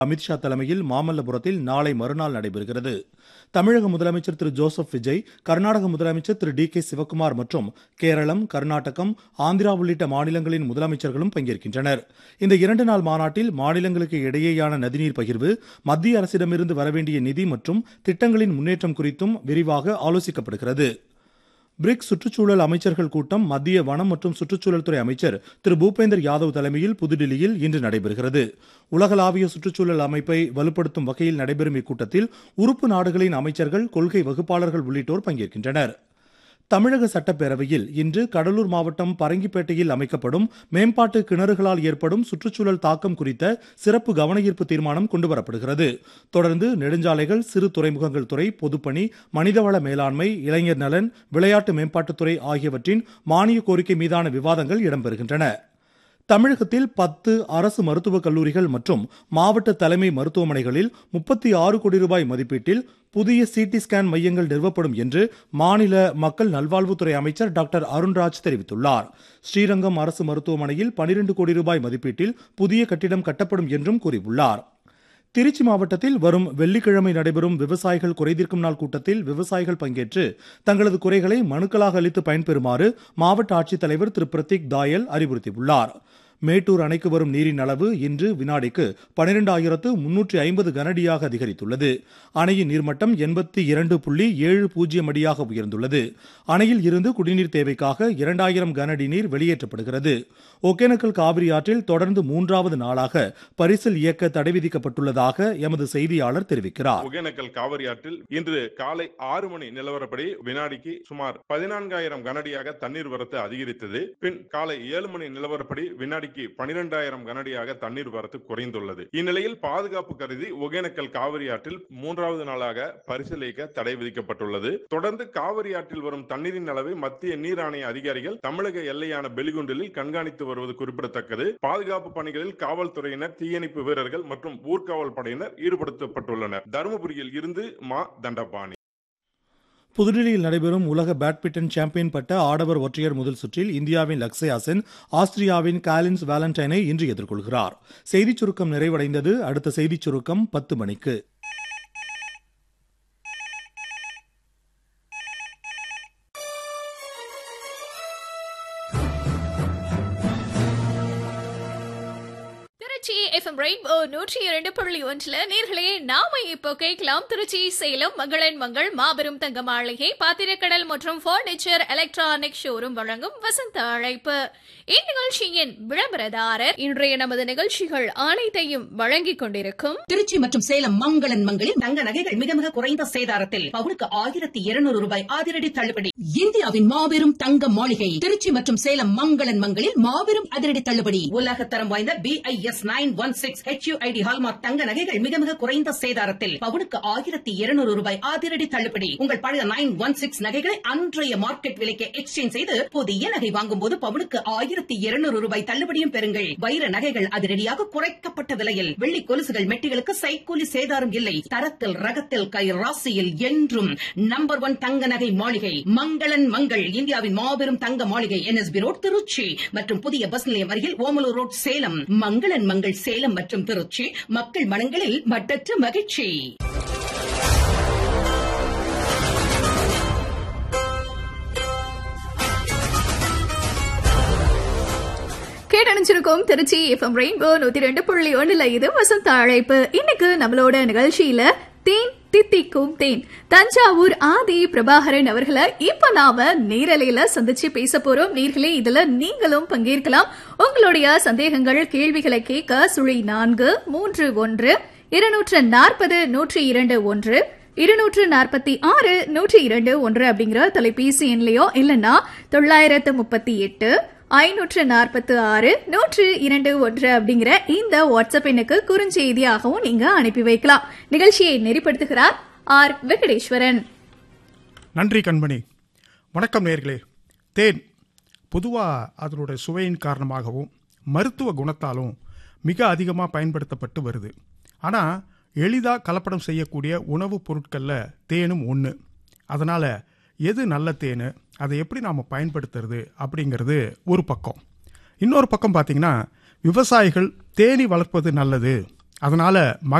அமித்ஷா தலைமையில் மாமல்லபுரத்தில் நாளை மறுநாள் நடைபெறுகிறது தமிழக முதலமைச்சர் திரு ஜோசப் விஜய் கர்நாடக முதலமைச்சர் திரு டி கே சிவக்குமார் மற்றும் கேரளம் கர்நாடகம் ஆந்திரா உள்ளிட்ட மாநிலங்களின் முதலமைச்சர்களும் பங்கேற்கின்றனர் இந்த இரண்டு நாள் மாநாட்டில் மாநிலங்களுக்கு இடையேயான நதிநீர் பகிர்வு மத்திய அரசிடமிருந்து வரவேண்டிய நிதி மற்றும் திட்டங்களின் முன்னேற்றம் குறித்தும் விரிவாக ஆலோசிக்கப்படுகிறது பிரிக்ஸ் சுற்றுச்சூழல் அமைச்சர்கள் கூட்டம் மத்திய வனம் மற்றும் சுற்றுச்சூழல் துறை அமைச்சர் திரு பூபேந்தர் யாதவ் தலைமையில் புதுடில்லியில் இன்று நடைபெறுகிறது உலகளாவிய சுற்றுச்சூழல் அமைப்பை வலுப்படுத்தும் வகையில் நடைபெறும் இக்கூட்டத்தில் உறுப்பு நாடுகளின் அமைச்சர்கள் கொள்கை வகுப்பாளர்கள் உள்ளிட்டோர் பங்கேற்கின்றனர் தமிழக சட்டப்பேரவையில் இன்று கடலூர் மாவட்டம் பரங்கிப்பேட்டையில் அமைக்கப்படும் மேம்பாட்டு கிணறுகளால் ஏற்படும் சுற்றுச்சூழல் தாக்கம் குறித்த சிறப்பு கவனஈர்ப்பு தீர்மானம் கொண்டுவரப்படுகிறது தொடர்ந்து நெடுஞ்சாலைகள் சிறு துறைமுகங்கள் துறை பொதுப்பணி மனிதவள மேலாண்மை இளைஞர் நலன் விளையாட்டு மேம்பாட்டுத்துறை ஆகியவற்றின் மானிய கோரிக்கை மீதான விவாதங்கள் இடம்பெறுகின்றன தமிழகத்தில் பத்து அரசு மருத்துவக் கல்லூரிகள் மற்றும் மாவட்ட தலைமை மருத்துவமனைகளில் முப்பத்தி ஆறு கோடி ரூபாய் மதிப்பீட்டில் புதிய சிடி ஸ்கேன் மையங்கள் நிறுவப்படும் என்று மாநில மக்கள் நல்வாழ்வுத்துறை அமைச்சர் டாக்டர் அருண்ராஜ் தெரிவித்துள்ளார் ஸ்ரீரங்கம் அரசு மருத்துவமனையில் பனிரெண்டு கோடி ரூபாய் மதிப்பீட்டில் புதிய கட்டிடம் கட்டப்படும் என்றும் கூறியுள்ளார் திருச்சி மாவட்டத்தில் வரும் வெள்ளிக்கிழமை நடைபெறும் விவசாயிகள் குறைதீர்க்கும் நாள் கூட்டத்தில் விவசாயிகள் பங்கேற்று தங்களது குறைகளை மனுக்களாக அளித்து பயன்பெறுமாறு மாவட்ட ஆட்சித்தலைவர் திரு பிரதீக் தாயல் அறிவுறுத்தியுள்ளார் மேட்டூர் அணைக்கு வரும் நீரின் அளவு இன்று வினாடிக்கு பனிரெண்டாயிரத்து முன்னூற்றி ஐம்பது கனஅடியாக அதிகரித்துள்ளது அணையின் நீர்மட்டம் எண்பத்தி இரண்டு புள்ளி ஏழு பூஜ்ஜியம் அடியாக உயர்ந்துள்ளது அணையில் இருந்து குடிநீர் தேவைக்காக இரண்டாயிரம் கனஅடி நீர் வெளியேற்றப்படுகிறது ஒகேனக்கல் காவிரி ஆற்றில் தொடர்ந்து மூன்றாவது நாளாக பரிசல் இயக்க தடை விதிக்கப்பட்டுள்ளதாக எமது செய்தியாளர் தெரிவிக்கிறார் ஒகேனக்கல் காவிரி ஆற்றில் இன்று காலை ஆறு மணி நிலவரப்படி வினாடிக்கு சுமார் பதினான்காயிரம் கனடியாக தண்ணீர் வரத்து அதிகரித்தது பின் காலை ஏழு மணி நிலவரப்படி வினாடிக்கு பனிரெண்டாயிரம் கனடியாக தண்ணீர் வரத்து குறைந்துள்ளது இந்நிலையில் பாதுகாப்பு கருதி ஒகேனக்கல் காவிரி ஆற்றில் மூன்றாவது நாளாக பரிசல் இயக்க தடை விதிக்கப்பட்டுள்ளது தொடர்ந்து காவிரி ஆற்றில் வரும் தண்ணீரின் அளவை மத்திய நீர் ஆணைய அதிகாரிகள் தமிழக எல்லையான பெலிகுண்டலில் கண்காணித்து வருவது குறிப்பிடத்தக்கது பாதுகாப்பு பணிகளில் காவல்துறையினர் தீயணைப்பு வீரர்கள் மற்றும் ஊர்காவல் படையினர் ஈடுபடுத்தப்பட்டுள்ளனர் தருமபுரியில் இருந்து மா தண்டபாணி புதுடில்லியில் நடைபெறும் உலக பேட்மிண்டன் சாம்பியன் பட்ட ஆடவர் ஒற்றையர் முதல் சுற்றில் இந்தியாவின் லக்ஸயா சென் ஆஸ்திரியாவின் காலின்ஸ் வேலண்டைனை இன்று எதிர்கொள்கிறார் செய்திச் சுருக்கம் நிறைவடைந்தது அடுத்த செய்திச் சுருக்கம் பத்து மணிக்கு திருச்சி எஃப்எம் ரெயின்போ நூற்றி இரண்டு புள்ளி ஒன்றுல நேர்களே நாம இப்போ கேட்கலாம் திருச்சி சேலம் மங்களன் மங்கள் மாபெரும் தங்க மாளிகை பாத்திரக்கடல் மற்றும் பர்னிச்சர் எலக்ட்ரானிக் ஷோரூம் வழங்கும் வசந்த அழைப்பு இந்நிகழ்ச்சியின் விளம்பரதாரர் இன்றைய நமது நிகழ்ச்சிகள் அனைத்தையும் வழங்கிக் கொண்டிருக்கும் திருச்சி மற்றும் சேலம் மங்களன் மங்களில் தங்க நகைகள் மிக மிக குறைந்த சேதாரத்தில் பவுனுக்கு ஆயிரத்தி இருநூறு ரூபாய் அதிரடி தள்ளுபடி இந்தியாவின் மாபெரும் தங்க மாளிகை திருச்சி மற்றும் சேலம் மங்களன் மங்களில் மாபெரும் அதிரடி தள்ளுபடி உலகத்தரம் வாய்ந்த B I S nine one six HUID hallmark தங்க நகைகள் மிக மிக குறைந்த சேதாரத்தில் பவுனுக்கு ஆயிரத்தி இருநூறு ரூபாய் அதிரடி தள்ளுபடி உங்கள் பழைய நைன் ஒன் சிக்ஸ் நகைகளை அன்றைய மார்க்கெட் விலைக்கு எக்ஸ்சேஞ்ச் செய்து புதிய நகை வாங்கும் போது பவுனுக்கு ஆயிரத்தி இருநூறு ரூபாய் தள்ளுபடியும் பெறுங்கள் வைர நகைகள் அதிரடியாக குறைக்கப்பட்ட விலையில் வெள்ளி கொலுசுகள் மெட்டிகளுக்கு சைக்கூலி சேதாரம் இல்லை தரத்தில் ரகத்தில் கை ராசியில் என்றும் நம்பர் ஒன் தங்க நகை மாளிகை மங்களன் மங்கள் இந்தியாவின் மாபெரும் தங்க மாளிகை என்எஸ்பி ரோட் திருச்சி மற்றும் புதிய பஸ் நிலையம் அருகில் ஓமலூர் ரோட் சேலம் மங்களன் மங்கள் சேலம் மற்றும் திருச்சி மக்கள் மனங்களில் மட்டற்ற மகிழ்ச்சி கேட்டணிச்சிருக்கோம் திருச்சி எஃப்எம் ரெயின்போ நூத்தி ரெண்டு புள்ளி ஒண்ணுல இது வசந்த அழைப்பு இன்னைக்கு நம்மளோட நிகழ்ச்சியில தேன் தித்திக்கும் தேன் தஞ்சாவூர் ஆதி பிரபாகரன் அவர்களை இப்ப நாம நேரலையில சந்திச்சு பேச போறோம் நேர்களே இதுல நீங்களும் பங்கேற்கலாம் உங்களுடைய சந்தேகங்கள் கேள்விகளை கேட்க சுழி நான்கு மூன்று ஒன்று இருநூற்று நாற்பது நூற்றி இரண்டு ஒன்று இருநூற்று நாற்பத்தி ஆறு நூற்றி இரண்டு ஒன்று அப்படிங்கிற தொலைபேசி எண்லையோ இல்லைன்னா தொள்ளாயிரத்து முப்பத்தி எட்டு ஐநூற்று நாற்பத்து ஆறு நூற்று இரண்டு ஒன்று அப்படிங்கிற இந்த வாட்ஸ்அப் எண்ணுக்கு குறுஞ்செய்தியாகவும் நீங்க அனுப்பி வைக்கலாம் நிகழ்ச்சியை நெறிப்படுத்துகிறார் ஆர் வெங்கடேஸ்வரன் நன்றி கண்மணி வணக்கம் நேர்களே தேன் பொதுவாக அதனுடைய சுவையின் காரணமாகவும் மருத்துவ குணத்தாலும் மிக அதிகமாக பயன்படுத்தப்பட்டு வருது ஆனால் எளிதாக கலப்படம் செய்யக்கூடிய உணவுப் பொருட்களில் தேனும் ஒன்று அதனால் எது நல்ல தேன் அதை எப்படி நாம் பயன்படுத்துறது அப்படிங்கிறது ஒரு பக்கம் இன்னொரு பக்கம் பார்த்தீங்கன்னா விவசாயிகள் தேனி வளர்ப்பது நல்லது அதனால